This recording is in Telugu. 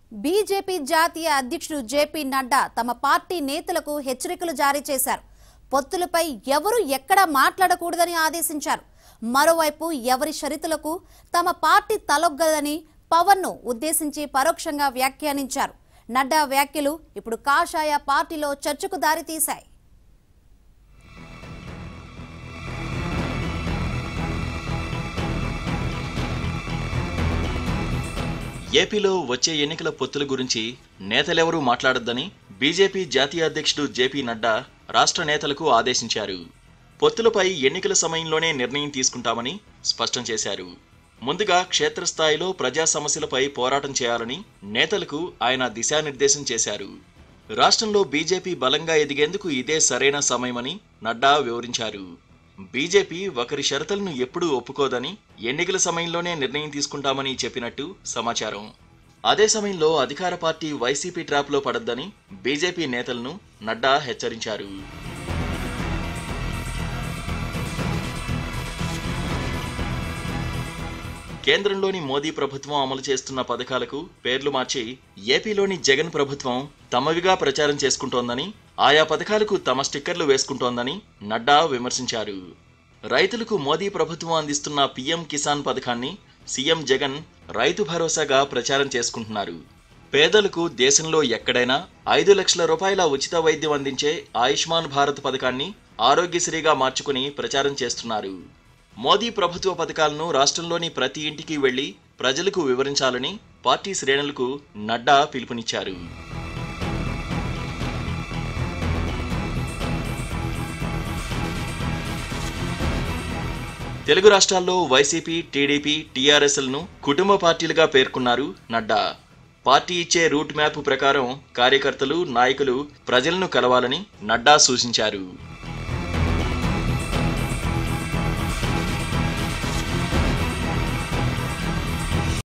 బీజేపీ జాతీయ అధ్యక్షుడు జేపీ నడ్డా తమ పార్టీ నేతలకు హెచ్చరికలు జారీ చేశారు పొత్తులపై ఎవరు ఎక్కడా మాట్లాడకూడదని ఆదేశించారు మరోవైపు ఎవరి షరతులకు తమ పార్టీ తలొగ్గదని పవన్ను ఉద్దేశించి పరోక్షంగా వ్యాఖ్యానించారు నడ్డా వ్యాఖ్యలు ఇప్పుడు కాషాయ పార్టీలో చర్చకు దారితీశాయి ఏపీలో వచ్చే ఎన్నికల పొత్తుల గురించి నేతలెవరూ మాట్లాడొద్దని బీజేపీ జాతీయ అధ్యక్షుడు జేపీ నడ్డా రాష్ట్ర నేతలకు ఆదేశించారు పొత్తులపై ఎన్నికల సమయంలోనే నిర్ణయం తీసుకుంటామని స్పష్టం చేశారు ముందుగా క్షేత్రస్థాయిలో ప్రజా సమస్యలపై పోరాటం చేయాలని నేతలకు ఆయన దిశానిర్దేశం చేశారు రాష్ట్రంలో బీజేపీ బలంగా ఎదిగేందుకు ఇదే సరైన సమయమని నడ్డా వివరించారు బీజేపీ ఒకరి షరతులను ఎప్పుడూ ఒప్పుకోదని ఎన్నికల సమయంలోనే నిర్ణయం తీసుకుంటామని చెప్పినట్టు సమాచారం అదే సమయంలో అధికార పార్టీ వైసీపీ ట్రాప్లో పడద్దని బీజేపీ నేతలను నడ్డా హెచ్చరించారు కేంద్రంలోని మోదీ ప్రభుత్వం అమలు చేస్తున్న పథకాలకు పేర్లు మార్చి ఏపీలోని జగన్ ప్రభుత్వం తమవిగా ప్రచారం చేసుకుంటోందని ఆయా పథకాలకు తమ స్టిక్కర్లు వేసుకుంటోందని నడ్డా విమర్శించారు రైతులకు మోదీ ప్రభుత్వం అందిస్తున్న పీఎం కిసాన్ పథకాన్ని సీఎం జగన్ రైతు భరోసాగా ప్రచారం చేసుకుంటున్నారు పేదలకు దేశంలో ఎక్కడైనా ఐదు లక్షల రూపాయల ఉచిత వైద్యం అందించే ఆయుష్మాన్ భారత్ పథకాన్ని ఆరోగ్యశ్రీగా మార్చుకుని ప్రచారం చేస్తున్నారు మోదీ ప్రభుత్వ పథకాలను రాష్ట్రంలోని ప్రతి ఇంటికి వెళ్లి ప్రజలకు వివరించాలని పార్టీ శ్రేణులకు నడ్డా పిలుపునిచ్చారు తెలుగు రాష్ట్రాల్లో వైసీపీ టీడీపీ టీఆర్ఎస్లను కుటుంబ పార్టీలుగా పేర్కొన్నారు నడ్డా పార్టీ ఇచ్చే రూట్ మ్యాప్ ప్రకారం కార్యకర్తలు నాయకులు ప్రజలను కలవాలని నడ్డా సూచించారు